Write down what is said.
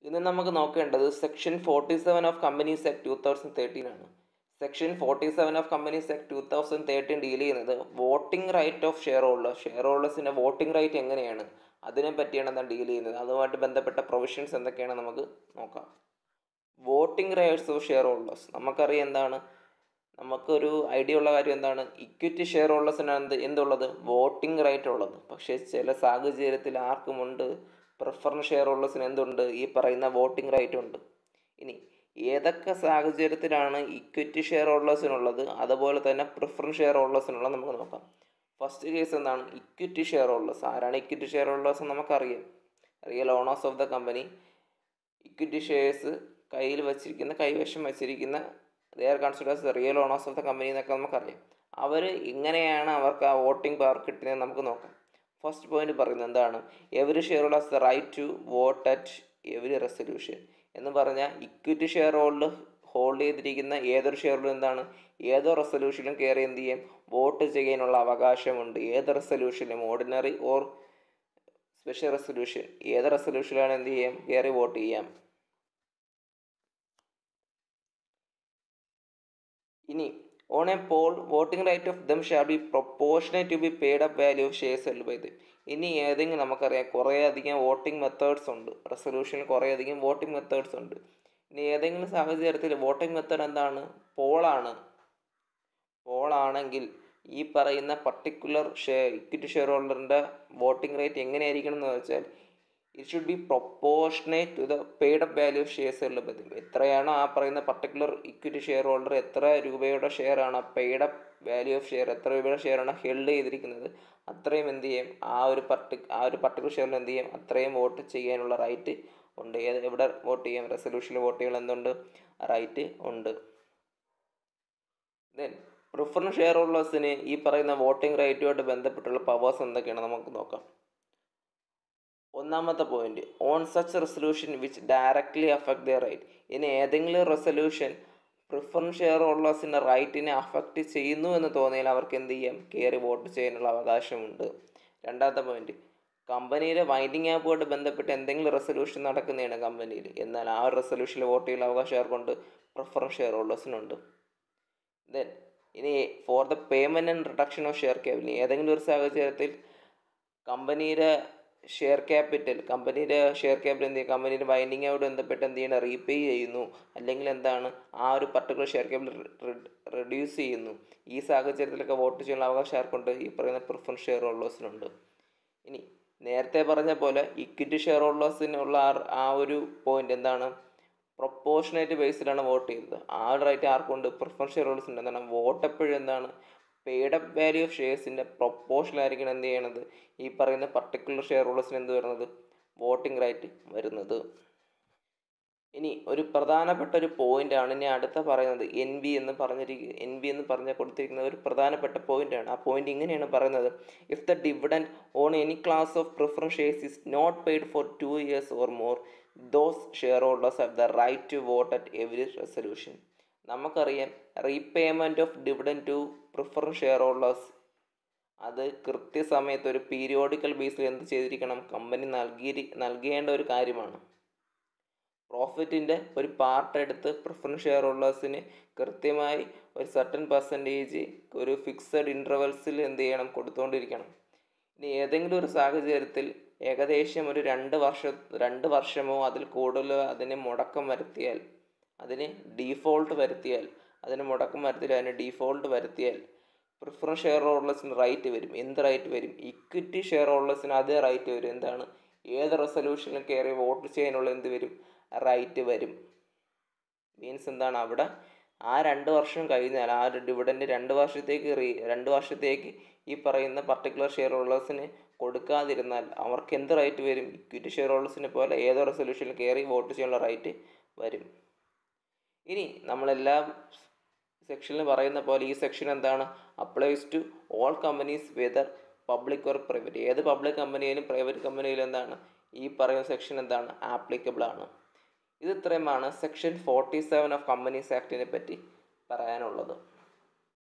ഇന്ന് നമുക്ക് നോക്കേണ്ടത് section forty seven of companies act two thousand thirteen ആണ് section forty seven of companies act two thousand thirteen deal ചെയ്യുന്നത് voting right of shareholders ഷെയർ ഹോൾഡേഴ്സിൻ്റെ voting right എങ്ങനെയാണ് അതിനെ പറ്റിയാണ് എന്താണ് ഡീൽ ചെയ്യുന്നത് അതുമായിട്ട് ബന്ധപ്പെട്ട പ്രൊവിഷൻസ് എന്തൊക്കെയാണ് നമുക്ക് നോക്കാം voting rights of shareholders നമുക്കറിയാം എന്താണ് നമുക്കൊരു ഐഡിയ ഉള്ള കാര്യം എന്താണ് ഇക്വിറ്റി ഷെയർ ഹോൾഡേഴ്സിനാണ് എന്ത് എന്തുള്ളത് വോട്ടിംഗ് റൈറ്റ് ഉള്ളത് പക്ഷേ ചില സാഹചര്യത്തിൽ ആർക്കുമുണ്ട് പ്രിഫറൻസ് ഷെയർ ഹോൾഡേഴ്സിന് എന്തുണ്ട് ഈ പറയുന്ന വോട്ടിംഗ് റൈറ്റ് ഉണ്ട് ഇനി ഏതൊക്കെ സാഹചര്യത്തിലാണ് ഇക്വിറ്റി ഷെയർ ഹോൾഡേഴ്സിനുള്ളത് അതുപോലെ തന്നെ പ്രിഫറൻസ് ഷെയർ ഹോൾഡേഴ്സിനുള്ളത് നമുക്ക് നോക്കാം ഫസ്റ്റ് കേസ് എന്താണ് ഇക്വിറ്റി ഷെയർ ഹോൾഡേഴ്സ് ആരാണ് ഇക്വിറ്റി ഷെയർ ഹോൾഡേഴ്സ് നമുക്കറിയാം real owners of the company equity shares കയ്യിൽ വച്ചിരിക്കുന്ന കൈവശം വച്ചിരിക്കുന്ന they are considers real owners of the company എന്നൊക്കെ നമുക്കറിയാം അവർ എങ്ങനെയാണ് അവർക്ക് ആ വോട്ടിംഗ് പവർ കിട്ടുന്നത് നമുക്ക് നോക്കാം ഫസ്റ്റ് പോയിന്റ് പറയുന്നത് എന്താണ് every shareholders the right to vote at every resolution എന്ന് പറഞ്ഞാൽ ഇക്വിറ്റി ഷെയർ ഹോൾഡ് ഹോൾഡ് ചെയ്തിരിക്കുന്ന ഏതൊരു ഷെയറിലും എന്താണ് ഏതോ റെസൊല്യൂഷനിലും കയറി എന്ത് ചെയ്യാം വോട്ട് ചെയ്യാനുള്ള അവകാശമുണ്ട് ഏത് റെസൊല്യൂഷനിലും ഓർഡിനറി ഓർ സ്പെഷ്യൽ റെസൊല്യൂഷൻ ഏത് റെസൊല്യൂഷനിലാണ് എന്ത് ചെയ്യാം കയറി വോട്ട് ചെയ്യാം ഇനി on a poll voting right of them shall be proportionate to be paid up value of shares held by them ഇനി ഏതെങ്കിലും നമുക്കറിയാം കുറേ അധികം വോട്ടിംഗ് മെത്തേഡ്സ് ഉണ്ട് റെസൊല്യൂഷനിൽ കുറേ അധികം വോട്ടിംഗ് മെത്തേഡ്സ് ഉണ്ട് ഇനി ഏതെങ്കിലും സാഹചര്യത്തിൽ വോട്ടിംഗ് മെത്തേഡ് എന്താണ് പോളാണ് പോളാണെങ്കിൽ ഈ പറയുന്ന പർട്ടിക്കുലർ ഷെയർ ഇക്വിറ്റി ഷെയർ ഹോൾഡറിൻ്റെ വോട്ടിംഗ് റേറ്റ് എങ്ങനെയായിരിക്കണം എന്ന് വെച്ചാൽ it should be proportionate to the paid up value of shares ഉള്ളത് എത്രയാണോ ആ പറയുന്ന പർട്ടിക്കുലർ ഇക്വിറ്റി ഷെയർ ഹോൾഡർ എത്ര രൂപയുടെ ഷെയർ ആണ് paid up value of share എത്ര രൂപയുടെ ഷെയർ ആണ് ഹെൽഡ് ചെയ്തിരിക്കുന്നത് അത്രയും എന്ത് ചെയ്യും ആ ഒരു പർട്ടി ആ ഒരു പർട്ടിക്കുലർ ഷെയറിൽ എന്ത് ചെയ്യും അത്രയും വോട്ട് ചെയ്യാനുള്ള റൈറ്റ് ഉണ്ട് ഏത് എവിടെ വോട്ട് ചെയ്യാം റെസൊല്യൂഷനിൽ വോട്ട് ചെയ്യാൻ എന്തുണ്ട് റൈറ്റ് ഉണ്ട് ദെൻ പ്രിഫറൻസ് ഷെയർ ഹോൾഡേഴ്സിന് ഈ പറയുന്ന വോട്ടിംഗ് റൈറ്റുമായിട്ട് ബന്ധപ്പെട്ടുള്ള പവേഴ്സ് എന്തൊക്കെയാണ് നമുക്ക് നോക്കാം ഒന്നാമത്തെ point on such resolution which directly affect the right ഇനി ഏതെങ്കിലും റെസൊല്യൂഷൻ പ്രിഫറൻസ് ഷെയർ ഹോൾഡേഴ്സിൻ്റെ റൈറ്റിനെ അഫക്റ്റ് ചെയ്യുന്നു എന്ന് തോന്നിയാൽ അവർക്ക് എന്ത് ചെയ്യാം കയറി വോട്ട് ചെയ്യാനുള്ള അവകാശമുണ്ട് രണ്ടാമത്തെ പോയിന്റ് കമ്പനിയുടെ വൈൻഡിങ് ആപ്പുമായിട്ട് ബന്ധപ്പെട്ട് എന്തെങ്കിലും റെസൊല്യൂഷൻ നടക്കുന്നതാണ് കമ്പനിയിൽ എന്നാൽ ആ ഒരു റെസൊല്യൂഷനിൽ വോട്ട് ചെയ്യാനുള്ള അവകാശം ആർക്കുണ്ട് പ്രിഫറൻസ് ഷെയർ ഹോൾഡേഴ്സിനുണ്ട് ദെൻ ഇനി for the payment and reduction of share capital ഏതെങ്കിലും ഒരു സാഹചര്യത്തിൽ കമ്പനിയുടെ ഷെയർ ക്യാപിറ്റൽ കമ്പനിയുടെ ഷെയർ ക്യാപിറ്റൽ എന്ത് ചെയ്യും കമ്പനിയുടെ വൈൻഡിങ് ആയിട്ട് ബന്ധപ്പെട്ട് എന്ത് ചെയ്യണം റീപേ ചെയ്യുന്നു അല്ലെങ്കിൽ എന്താണ് ആ ഒരു പർട്ടിക്കുലർ ഷെയർ ക്യാപിറ്റൽ റെഡ്യൂസ് ചെയ്യുന്നു ഈ സാഹചര്യത്തിലൊക്കെ വോട്ട് ചെയ്യാനുള്ള അവകാശം ആർക്കുണ്ട് ഈ പറയുന്ന പ്രിഫറൻസ് ഷെയർ ഹോൾഡേഴ്സിനുണ്ട് ഇനി നേരത്തെ പറഞ്ഞ പോലെ ഇക്വിറ്റി ഷെയർ ഹോൾഡേഴ്സിനുള്ള ആ ഒരു പോയിന്റ് എന്താണ് പ്രൊപ്പോർഷനേറ്റ് ബേസിലാണ് വോട്ട് ചെയ്തത് ആ റൈറ്റ് ആർക്കുണ്ട് പ്രിഫറൻസ് ഷെയർ ഹോൾഡേഴ്സിൻ്റെ എന്താണ് വോട്ട് എപ്പോഴും എന്താണ് പെയ്ഡ് അപ്പ് വാല്യൂ ഓഫ് ഷെയർസിൻ്റെ പ്രൊപ്പോഷനായിരിക്കണം എന്ത് ചെയ്യണത് ഈ പറയുന്ന പർട്ടിക്കുലർ ഷെയർ ഹോൾഡേഴ്സിന് എന്ത് വരുന്നത് വോട്ടിംഗ് റൈറ്റ് വരുന്നത് ഇനി ഒരു പ്രധാനപ്പെട്ട ഒരു പോയിന്റാണ് ഇനി അടുത്ത പറയുന്നത് എൻ ബി എന്ന് പറഞ്ഞിരിക്കുക എൻ ബി എന്ന് പറഞ്ഞ കൊടുത്തിരിക്കുന്ന ഒരു പ്രധാനപ്പെട്ട പോയിന്റാണ് ആ പോയിന്റ് ഇങ്ങനെയാണ് പറയുന്നത് if the dividend on any class of preference shares is not paid for two years or more those share holders have the right to vote at every resolution നമുക്കറിയാം repayment of dividend to preference share holders അത് കൃത്യസമയത്ത് ഒരു periodical ബേസിൽ എന്ത് ചെയ്തിരിക്കണം company നൽകി നൽകേണ്ട ഒരു കാര്യമാണ് പ്രോഫിറ്റിൻ്റെ ഒരു പാർട്ട് എടുത്ത് പ്രിഫറൻസ് ഷെയർ ഹോൾഡേഴ്സിന് കൃത്യമായി ഒരു സർട്ടൻ പെർസെൻറ്റേജ് ഒരു ഫിക്സഡ് ഇൻ്റർവെൽസിൽ എന്ത് ചെയ്യണം കൊടുത്തുകൊണ്ടിരിക്കണം ഇനി ഏതെങ്കിലും ഒരു സാഹചര്യത്തിൽ ഏകദേശം ഒരു രണ്ട് വർഷം രണ്ട് വർഷമോ അതിൽ കൂടുതൽ അതിന് മുടക്കം വരുത്തിയാൽ അതിന് ഡീഫോൾട്ട് വരുത്തിയാൽ അതിന് മുടക്കം വരുത്തിയാൽ അതിന് ഡീഫോൾട്ട് വരുത്തിയാൽ പ്രിഫറൻസ് ഷെയർ ഹോൾഡേഴ്സിന് റൈറ്റ് വരും എന്ത് റൈറ്റ് വരും ഇക്വിറ്റി ഷെയർ ഹോൾഡേഴ്സിന് അതേ റൈറ്റ് വരും എന്താണ് ഏത് റെസൊല്യൂഷനിൽ കയറി വോട്ട് ചെയ്യാനുള്ള എന്ത് വരും റൈറ്റ് വരും മീൻസ് എന്താണ് അവിടെ ആ രണ്ട് വർഷം കഴിഞ്ഞാൽ ആ ഒരു ഡിവിഡൻറ്റ് രണ്ട് വർഷത്തേക്ക് റീ രണ്ട് വർഷത്തേക്ക് ഈ പറയുന്ന പർട്ടിക്കുലർ ഷെയർ ഹോൾഡേഴ്സിന് കൊടുക്കാതിരുന്നാൽ അവർക്ക് എന്ത് റൈറ്റ് വരും ഇക്വിറ്റി ഷെയർ ഹോൾഡേഴ്സിനെ പോലെ ഏതോ റെസൊല്യൂഷനിൽ കയറി വോട്ട് ചെയ്യാനുള്ള റൈറ്റ് വരും ഇനി നമ്മളെല്ലാ സെക്ഷനിൽ പറയുന്ന പോലെ ഈ സെക്ഷൻ എന്താണ് applies to all companies whether public or private ഏത് പബ്ലിക് കമ്പനിയിലും പ്രൈവറ്റ് കമ്പനിയിലും എന്താണ് ഈ പറയുന്ന സെക്ഷൻ എന്താണ് ആപ്ലിക്കബിൾ ആണ് ഇത് ഇത്രയുമാണ് section forty seven of companies ആക്ടിനെ പറ്റി പറയാനുള്ളത്